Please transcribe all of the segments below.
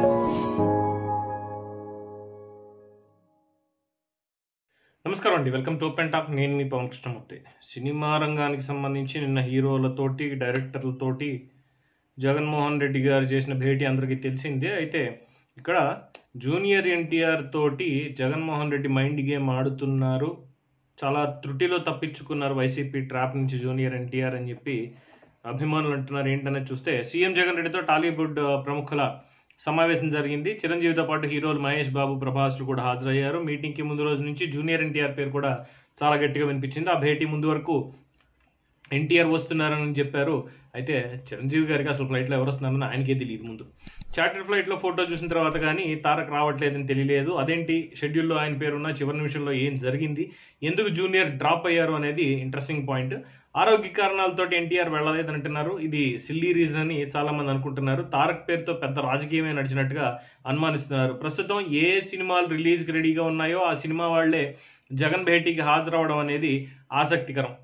నమస్కారం అండి welcome to open talk నేను మీ పవన్ కృష్ణమూర్తి సినిమా రంగానికి సంబంధించి నిన్న హీరోలతోటి డైరెక్టర్లతోటి జగన్మోహన్ రెడ్డి గారు చేసిన భేటీ అందరికీ తెలిసిందే అయితే ఇక్కడ జూనియర్ ఎన్టీఆర్ తోటి జగన్మోహన్ రెడ్డి మైండ్ గేమ్ ఆడుతున్నారు చాలా త్రుటిలో తప్పించుకున్నారు వైసీపీ ట్రాప్ నుంచి జూనియర్ ఎన్టీఆర్ అని చెప్పి అభిమానులు అంటున్నారు ఏంటనేది చూస్తే సీఎం జగన్ రెడ్డితో టాలీవుడ్ ఆ, ప్రముఖుల సమావేశం జరిగింది చిరంజీవితో పాటు హీరోలు మహేష్ బాబు ప్రభాస్లు కూడా హాజరయ్యారు మీటింగ్కి ముందు రోజు నుంచి జూనియర్ ఎన్టీఆర్ పేరు కూడా చాలా గట్టిగా వినిపించింది ఆ భేటీ ముందు వరకు ఎన్టీఆర్ వస్తున్నారని చెప్పారు అయితే చిరంజీవి గారికి అసలు ఫ్లైట్లో ఎవరు వస్తున్నారని ఆయనకే తెలియదు ముందు చార్టెడ్ ఫ్లైట్లో ఫోటో చూసిన తర్వాత కానీ తారక్ రావట్లేదని తెలియలేదు అదేంటి షెడ్యూల్లో ఆయన పేరున్న చివరి నిమిషంలో ఏం జరిగింది ఎందుకు జూనియర్ డ్రాప్ అయ్యారు అనేది ఇంట్రెస్టింగ్ పాయింట్ ఆరోగ్య కారణాలతో ఎన్టీఆర్ వెళ్ళలేదని అంటున్నారు ఇది సిల్లీ రీజన్ అని చాలా మంది అనుకుంటున్నారు తారక్ పేరుతో పెద్ద రాజకీయమే నడిచినట్టుగా అనుమానిస్తున్నారు ప్రస్తుతం ఏ సినిమాలు రిలీజ్కి రెడీగా ఉన్నాయో ఆ సినిమా వాళ్లే జగన్ భేటీకి హాజరవడం అనేది ఆసక్తికరం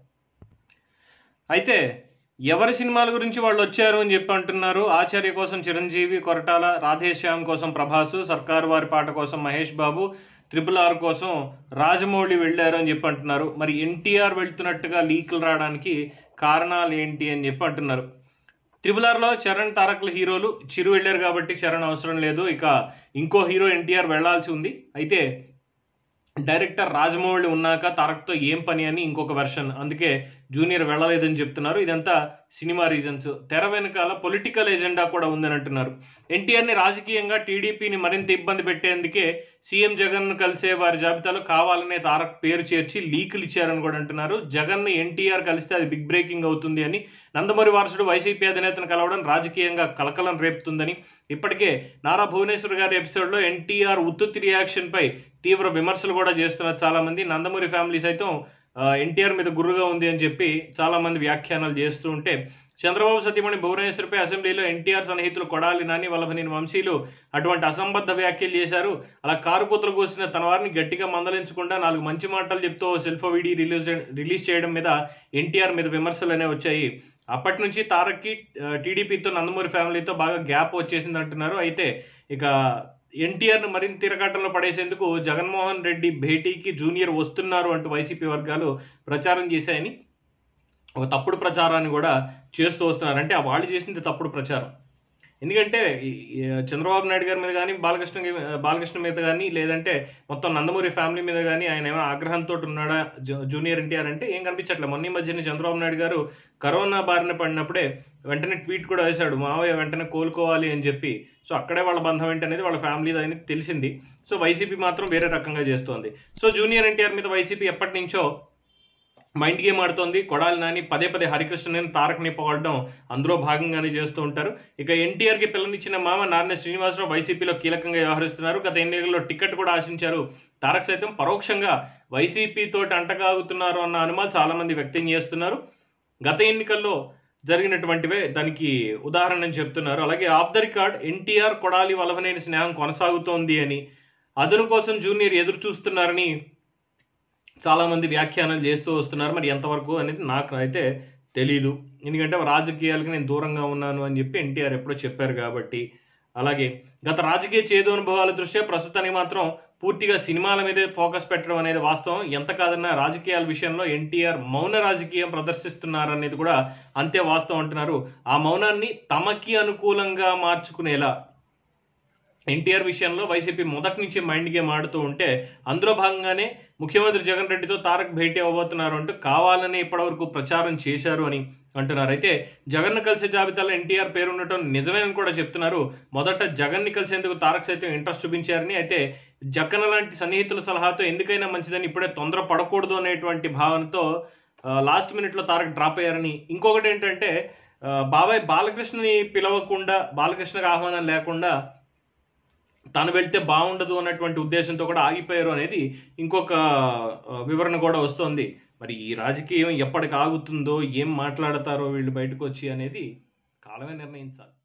అయితే ఎవరి సినిమాల గురించి వాళ్ళు వచ్చారు అని చెప్పి అంటున్నారు ఆచార్య కోసం చిరంజీవి కొరటాల రాధేశ్యామ్ కోసం ప్రభాస్ సర్కారు వారి పాట కోసం మహేష్ బాబు త్రిపుల్ ఆర్ కోసం రాజమౌళి వెళ్ళారు అని చెప్పి అంటున్నారు మరి ఎన్టీఆర్ వెళ్తున్నట్టుగా లీకులు రావడానికి కారణాలు ఏంటి అని చెప్పి అంటున్నారు త్రిబుల్ ఆర్లో చరణ్ తారక్ల హీరోలు చిరు వెళ్ళారు కాబట్టి చరణ్ అవసరం లేదు ఇక ఇంకో హీరో ఎన్టీఆర్ వెళ్లాల్సి ఉంది అయితే డైరెక్టర్ రాజమౌళి ఉన్నాక తారక్తో ఏం పని అని ఇంకొక వెర్షన్ అందుకే జూనియర్ వెళ్ళలేదని చెప్తున్నారు ఇదంతా సినిమా రీజన్స్ తెర వెనకాల పొలిటికల్ ఎజెండా కూడా ఉందని అంటున్నారు ఎన్టీఆర్ని రాజకీయంగా టీడీపీని మరింత ఇబ్బంది పెట్టేందుకే సీఎం జగన్ను కలిసే వారి జాబితాలో కావాలనే తారక్ పేరు చేర్చి లీకులు ఇచ్చారని కూడా అంటున్నారు జగన్ ఎన్టీఆర్ కలిస్తే అది బిగ్ బ్రేకింగ్ అవుతుంది అని నందమూరి వారసుడు వైసీపీ అధినేతను కలవడం రాజకీయంగా కలకలం రేపుతుందని ఇప్పటికే నారా భువనేశ్వర్ గారి ఎపిసోడ్లో ఎన్టీఆర్ ఉత్తుత్తి రియాక్షన్ పై తీవ్ర విమర్శలు కూడా చేస్తున్నారు చాలా మంది నందమూరి ఫ్యామిలీ సైతం ఎన్టీఆర్ మీద గుర్రుగా ఉంది అని చెప్పి చాలా మంది వ్యాఖ్యానాలు చేస్తూ ఉంటే చంద్రబాబు సతీమణి భువనేశ్వర్పై అసెంబ్లీలో ఎన్టీఆర్ సన్నిహితులు కొడాలి నాని వల్లభనేని వంశీలు అటువంటి అసంబద్ధ వ్యాఖ్యలు చేశారు అలా కారు కూతురు కూసిన తన వారిని గట్టిగా మందలించకుండా నాలుగు మంచి మాటలు చెప్తూ సెల్ఫ్ వీడియో రిలీజ్ రిలీజ్ చేయడం మీద ఎన్టీఆర్ మీద విమర్శలు అనేవి వచ్చాయి అప్పటి నుంచి తారక్కి ఆ, టీడీపీతో నందమూరి ఫ్యామిలీతో బాగా గ్యాప్ వచ్చేసింది అంటున్నారు అయితే ఇక ఎన్టీఆర్ను మరింత తిరగటంలో పడేసేందుకు జగన్మోహన్ రెడ్డి భేటీకి జూనియర్ వస్తున్నారు అంటూ వైసీపీ వర్గాలు ప్రచారం చేశాయని ఒక తప్పుడు ప్రచారాన్ని కూడా చేస్తూ వస్తున్నారు అంటే ఆ వాళ్ళు చేసింది తప్పుడు ప్రచారం ఎందుకంటే ఈ- ఈ చంద్రబాబు నాయుడు గారి మీద కానీ బాలకృష్ణ గి- బాలకృష్ణ మీద కానీ లేదంటే మొత్తం నందమూరి ఫ్యామిలీ మీద కానీ ఆయన ఏమైనా ఆగ్రహంతో ఉన్నాడా జూ- జూనియర్ ఎన్టీఆర్ అంటే ఏం కనిపించట్లేదు మొన్న ఈ మధ్యన చంద్రబాబు నాయుడు గారు కరోనా బారిన పడినప్పుడే వెంటనే ట్వీట్ కూడా వేశాడు మావయ్య వెంటనే కోలుకోవాలి అని చెప్పి సో అక్కడే వాళ్ళ బంధం ఏంటనేది వాళ్ళ ఫ్యామిలీ అనేది తెలిసింది సో వైసీపీ మాత్రం వేరే రకంగా చేస్తోంది సో జూనియర్ ఎన్టీఆర్ మీద వైసీపీ ఎప్పటి నుంచో మైండ్ గేమ్ ఆడుతోంది కొడాలి నాని పదే పదే హరికృష్ణని తారక్ని పొగడడం అందులో భాగంగానే చేస్తూ ఉంటారు ఇక ఎన్టీఆర్కి పిల్లనిచ్చిన మామ నారాయణ శ్రీనివాసరావు వైసీపీలో కీలకంగా వ్యవహరిస్తున్నారు గత ఎన్నికల్లో టికెట్ కూడా ఆశించారు తారక్ సైతం పరోక్షంగా వైసీపీ తోటి అంటగాగుతున్నారు అన్న అనుమానం చాలా మంది వ్యక్తం చేస్తున్నారు గత ఎన్నికల్లో జరిగినటువంటివే దానికి ఉదాహరణ అని చెప్తున్నారు అలాగే off the record NTR Kodali Vallabhaneni స్నేహం కొనసాగుతోంది అని అదును కోసం జూనియర్ ఎదురు చూస్తున్నారని చాలా మంది వ్యాఖ్యానాలు చేస్తూ వస్తున్నారు మరి ఎంతవరకు అనేది నాకు అయితే తెలీదు ఎందుకంటే రాజకీయాలకు నేను దూరంగా ఉన్నాను అని చెప్పి ఎన్టీఆర్ ఎప్పుడో చెప్పారు కాబట్టి అలాగే గత రాజకీయ చేదు అనుభవాల దృష్ట్యా ప్రస్తుతానికి మాత్రం పూర్తిగా సినిమాల మీదే ఫోకస్ పెట్టడం అనేది వాస్తవం ఎంత కాదన్నా రాజకీయాల విషయంలో ఎన్టీఆర్ మౌన రాజకీయం ప్రదర్శిస్తున్నారు అనేది కూడా అంతే వాస్తవం అంటున్నారు ఆ మౌనాన్ని తమకి అనుకూలంగా మార్చుకునేలా ఎన్టీఆర్ విషయంలో వైసీపీ మొదటి నుంచి మైండ్ గేమ్ ఆడుతూ ఉంటే అందులో భాగంగానే ముఖ్యమంత్రి జగన్ రెడ్డితో తారక్ భేటీ అవ్వబోతున్నారు అంటూ కావాలని ఇప్పటివరకు ప్రచారం చేశారు అని అంటున్నారు అయితే జగన్ను కలిసే జాబితాలో ఎన్టీఆర్ పేరు ఉండటం నిజమేనని కూడా చెప్తున్నారు మొదట జగన్ని కలిసేందుకు తారక్ సైతం ఇంట్రెస్ట్ చూపించారని అయితే జగన్ లాంటి సన్నిహితుల సలహాతో ఎందుకైనా మంచిదని ఇప్పుడే తొందర పడకూడదు అనేటువంటి భావనతో లాస్ట్ మినిట్లో తారక్ డ్రాప్ అయ్యారని ఇంకొకటి ఏంటంటే ఆ, బాబాయ్ బాలకృష్ణని పిలవకుండా బాలకృష్ణకు ఆహ్వానం లేకుండా తను వెళ్తే బాగుండదు అన్నటువంటి ఉద్దేశంతో కూడా ఆగిపోయారు అనేది ఇంకొక ఆ, వివరణ కూడా వస్తోంది మరి ఈ రాజకీయం ఎప్పటికి ఆగుతుందో ఏం మాట్లాడతారో వీళ్ళు బయటకు వచ్చి అనేది కాలమే నిర్ణయించాలి